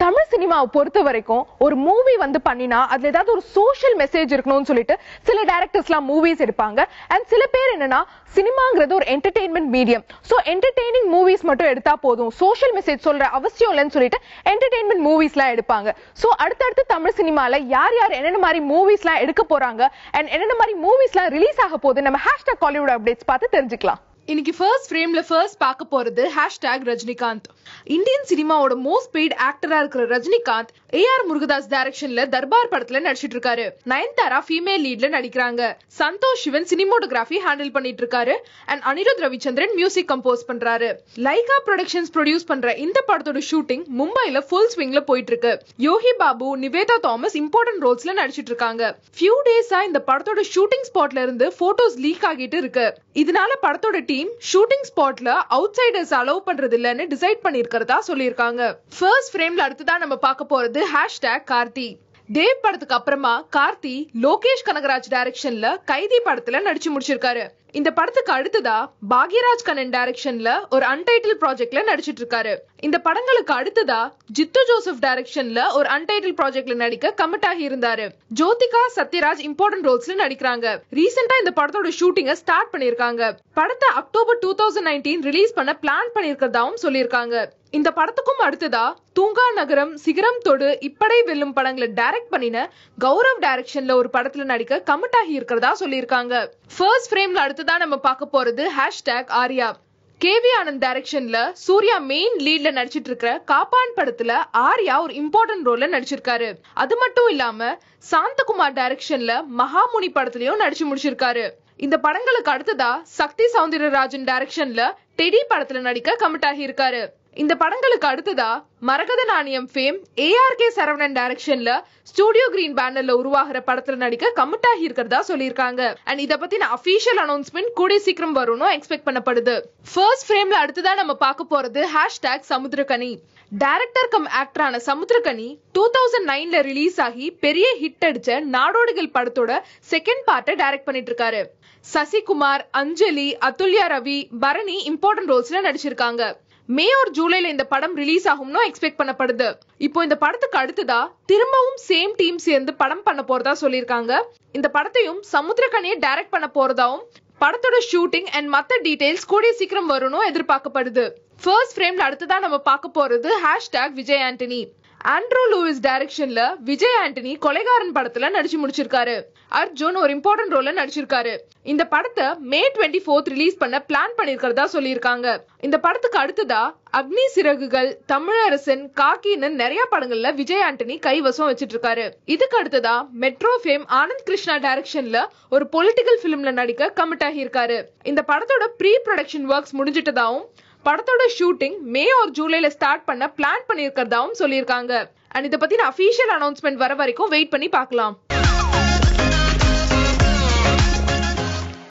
தமிழ் சினிமாவை பொறுத்த வரைக்கும் ஒரு மூவி வந்து பண்ணினா அதுல ஏதாவது ஒரு சோஷியல் மெசேஜ் இருக்கணும்னு சொல்லிட்டு சில டேரக்டர்ஸ்லாம் மூவிஸ் எடுப்பாங்க அண்ட் சில பேர் என்னன்னா சினிமாங்கிறது ஒரு entertainment medium so entertaining movies மட்டும் எடுத்தா போதும் சோஷியல் மெசேஜ் சொல்ற அவசியம் இல்லைன்னு சொல்லிட்டு என்டர்டெயின்மெண்ட் மூவிஸ்லாம் எடுப்பாங்க சோ அடுத்தடுத்து தமிழ் சினிமால யார் யார் என்னென்ன மாதிரி மூவிஸ்லாம் எடுக்க போறாங்க அண்ட் என்னென்ன மாதிரி மூவிஸ்லாம் ரிலீஸ் ஆக போகுது நம்ம ஹேஷ்டாக் காலிவுட் அப்டேட்ஸ் பார்த்து தெரிஞ்சுக்கலாம் இன்னைக்கு ஃபர்ஸ்ட் ஃப்ரேம்ல ஃபர்ஸ்ட் பார்க்க போறது ஹேஷ்டேக் ரஜினிகாந்த் இந்தியன் சினிமாவோட மோஸ்ட் பெய்ட் ஆக்டரா இருக்கிற ரஜினிகாந்த் ஏஆர் முருகதாஸ் டைரக்ஷன்ல தர்பார் படத்துல நடிச்சிட்டு இருக்காரு நயன்தாரா ஃபீமேல் லீட்ல நடிக்கிறாங்க சந்தோஷ் சிவன் சினிமோட்டோகிராஃபி ஹேண்டில் பண்ணிட்டு இருக்காரு and Anirudh Ravichander music compose பண்றாரு லைகா ப்ரொடக்ஷன்ஸ் ப்ரொடியூஸ் பண்ற இந்த படத்தோட ஷூட்டிங் மும்பைல ஃபுல் ஸ்விங்ல போயிட்டு இருக்கு யோகி பாபு நிவேதா தாமஸ் இம்பார்ட்டன்ட் ரோல்ஸ்ல நடிச்சிட்டு இருக்காங்க ஃபியூ டேஸா இந்த படத்தோட ஷூட்டிங் ஸ்பாட்ல இருந்து போட்டோஸ் லீக் ஆகிட்டு இருக்கு இதனால படத்தோட டீம் ஷூட்டிங் ஸ்பாட்ல அவுட் சைடர்ஸ் அலோவ் பண்றது இல்லன்னு டிசைட் பண்ணிருக்கிறதா சொல்லியிருக்காங்க ஃபர்ஸ்ட் ஃப்ரேம்ல அடுத்ததா நம்ம பார்க்க போறது ஹேஷ்டேக் கார்த்தி தேவ் படத்துக்கு அப்புறமா கார்த்தி லோகேஷ் கனகராஜ் டைரக்ஷன்ல கைதி படத்துல நடிச்சு முடிச்சிருக்காரு இந்த படத்துக்கு அடுத்ததா பாக்யராஜ் கண்ணன் டைரக்ஷன்ல ஒரு அன்டைட்டில் ப்ராஜெக்ட்ல நடிச்சிட்டு இருக்காரு இந்த படங்களுக்கு அடுத்ததா ஜித்து ஜோசப் டைரக்ஷன்ல ஒரு அன்டைட்டில் ப்ராஜெக்ட்ல நடிக்க கமிட் ஆகி இருந்தாரு ஜோதிகா சத்யராஜ் இம்பார்ட்டன்ட் ரோல்ஸ்ல நடிக்கிறாங்க ரீசெண்டா இந்த படத்தோட ஷூட்டிங்க ஸ்டார்ட் பண்ணிருக்காங்க படத்தை October two thousand nineteen release பண்ண பிளான் பண்ணிருக்கிறதாவும் சொல்லியிருக்காங்க இந்த படத்துக்கும் அடுத்ததா தூங்கா நகரம் சிகரம் தொடு இப்படை வெல்லும் படங்களை டைரக்ட் பண்ணின கௌரவ் டைரக்ஷன்ல ஒரு படத்துல நடிக்க கமிட் ஆகி இருக்கிறதா சொல்லியிருக்காங்க ஃபர்ஸ்ட் ஃப்ரேம்ல அடுத்ததா நம்ம பார்க்க போறது ஹேஷ்டேக் ஆர்யா கேவி ஆனந்த் டைரக்ஷன்ல சூர்யா மெயின் லீட்ல நடிச்சிட்டு இருக்கிற காப்பான் படத்துல ஆர்யா ஒரு இம்பார்ட்டன்ட் ரோல்ல நடிச்சிருக்காரு அது மட்டும் இல்லாம சாந்தகுமார் டைரக்ஷன்ல மகாமுனி படத்துலயும் நடிச்சு முடிச்சிருக்காரு இந்த படங்களுக்கு அடுத்ததா சக்தி சௌந்தரராஜன் டைரக்ஷன்ல டெடி படத்துல நடிக்க கமிட் ஆகி இருக்காரு இந்த படங்களுக்கு அடுத்ததா மரகத நாணயம் ஃபேம் ஏஆர் கே சரவணன் டைரக்ஷன்ல ஸ்டூடியோ கிரீன் பேனர்ல உருவாகிற படத்துல நடிக்க கமிட் ஆகி இருக்கிறதா சொல்லியிருக்காங்க அண்ட் இத பத்தின அபிஷியல் அனௌன்ஸ்மெண்ட் கூடிய சீக்கிரம் வரும்னு எக்ஸ்பெக்ட் பண்ணப்படுது ஃபர்ஸ்ட் ஃப்ரேம்ல அடுத்ததா நம்ம பார்க்க போறது ஹேஷ்டேக் சமுத்திரகனி டைரக்டர் கம் ஆக்டரான சமுத்திரகனி டூ தௌசண்ட் நைன்ல ரிலீஸ் ஆகி பெரிய ஹிட் அடிச்ச நாடோடிகள் படத்தோட செகண்ட் பார்ட்டை டைரக்ட் பண்ணிட்டு இருக்காரு சசிகுமார் அஞ்சலி அதுல்யா ரவி பரணி இம்பார்ட்டன்ட் ரோல்ஸ்ல நடிச்சிருக்காங்க மே ஒரு ஜூலைல இந்த படம் ரிலீஸ் ஆகும்னு எக்ஸ்பெக்ட் பண்ணப்படுது இப்போ இந்த படத்துக்கு அடுத்ததா திரும்பவும் சேம் டீம் சேர்ந்து படம் பண்ண போறதா சொல்லியிருக்காங்க இந்த படத்தையும் சமுத்திரக்கனியை டைரக்ட் பண்ண போறதாவும் படத்தோட ஷூட்டிங் அண்ட் மத்த டீடைல்ஸ் கூடிய சீக்கிரம் வரும்னு எதிர்பார்க்கப்படுது ஃபர்ஸ்ட் ஃப்ரேம்ல அடுத்ததா நம்ம பார்க்க போறது ஹேஷ்டேக் விஜய் ஆண்டனி ஆண்ட்ரூ லூயிஸ் டைரக்ஷன்ல விஜய் ஆண்டனி கொலைகாரன் படத்துல நடிச்சு முடிச்சிருக்காரு அர்ஜுன் ஒரு இம்பார்ட்டன்ட் ரோல்ல நடிச்சிருக்காரு இந்த படத்தை மே டுவெண்ட்டி ஃபோர்த் ரிலீஸ் பண்ண பிளான் பண்ணிருக்கிறதா சொல்லியிருக்காங்க இந்த படத்துக்கு அடுத்ததா அக்னி சிறகுகள் தமிழரசன் காக்கின்னு நிறைய படங்கள்ல விஜய் ஆண்டனி கைவசம் வச்சிட்டு இருக்காரு இதுக்கு அடுத்ததா மெட்ரோ ஃபேம் ஆனந்த் கிருஷ்ணா டைரக்ஷன்ல ஒரு பொலிட்டிக்கல் பிலிம்ல நடிக்க கமிட் ஆகி இருக்காரு இந்த படத்தோட ப்ரீ ப்ரொடக்ஷன் ஒர்க்ஸ் முடிஞ்சிட்டதாவும் படத்தோட ஷூட்டிங் மே ஒரு ஜூலைல ஸ்டார்ட் பண்ண பிளான் பண்ணிருக்கிறதாவும் சொல்லியிருக்காங்க அண்ட் இதை பத்தின அபிஷியல் அனௌன்ஸ்மெண்ட் வர வரைக்கும் வெயிட் பண்ணி பார்க்கலாம்